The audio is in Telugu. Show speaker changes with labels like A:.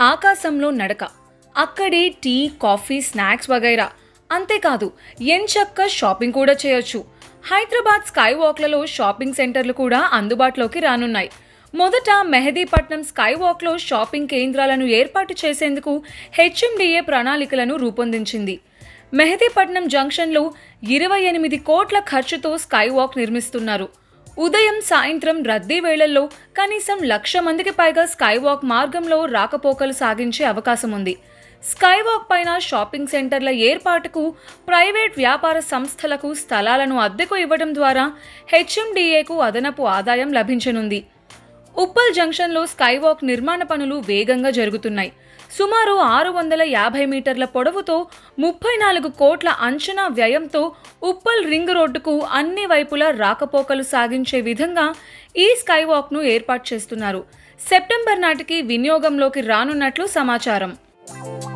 A: ఆకాశంలో నడక అక్కడే టీ కాఫీ స్నాక్స్ వగైరా అంతేకాదు ఎంచక్క షాపింగ్ కూడా చేయొచ్చు హైదరాబాద్ స్కై వాక్లలో షాపింగ్ సెంటర్లు కూడా అందుబాటులోకి రానున్నాయి మొదట మెహదీపట్నం స్కై వాక్లో షాపింగ్ కేంద్రాలను ఏర్పాటు చేసేందుకు హెచ్ఎండిఏ ప్రణాళికలను రూపొందించింది మెహదీపట్నం జంక్షన్లో ఇరవై ఎనిమిది కోట్ల ఖర్చుతో స్కై వాక్ నిర్మిస్తున్నారు ఉదయం సాయంత్రం రద్దీ వేళల్లో కనీసం లక్ష మందికి పైగా స్కై వాక్ మార్గంలో రాకపోకలు సాగించే అవకాశం ఉంది స్కై వాక్ పైన షాపింగ్ సెంటర్ల ఏర్పాటుకు ప్రైవేట్ వ్యాపార సంస్థలకు స్థలాలను అద్దెకు ఇవ్వడం ద్వారా హెచ్ఎండిఏకు అదనపు ఆదాయం లభించనుంది ఉప్పల్ జంక్షన్లో స్కై వాక్ నిర్మాణ పనులు వేగంగా జరుగుతున్నాయి సుమారు ఆరు వందల యాభై మీటర్ల పొడవుతో ముప్పై నాలుగు కోట్ల అంచనా వ్యయంతో ఉప్పల్ రింగ్ రోడ్డుకు అన్ని వైపులా రాకపోకలు సాగించే విధంగా ఈ స్కై వాక్ను ఏర్పాటు చేస్తున్నారు సెప్టెంబర్ నాటికి వినియోగంలోకి రానున్నట్లు సమాచారం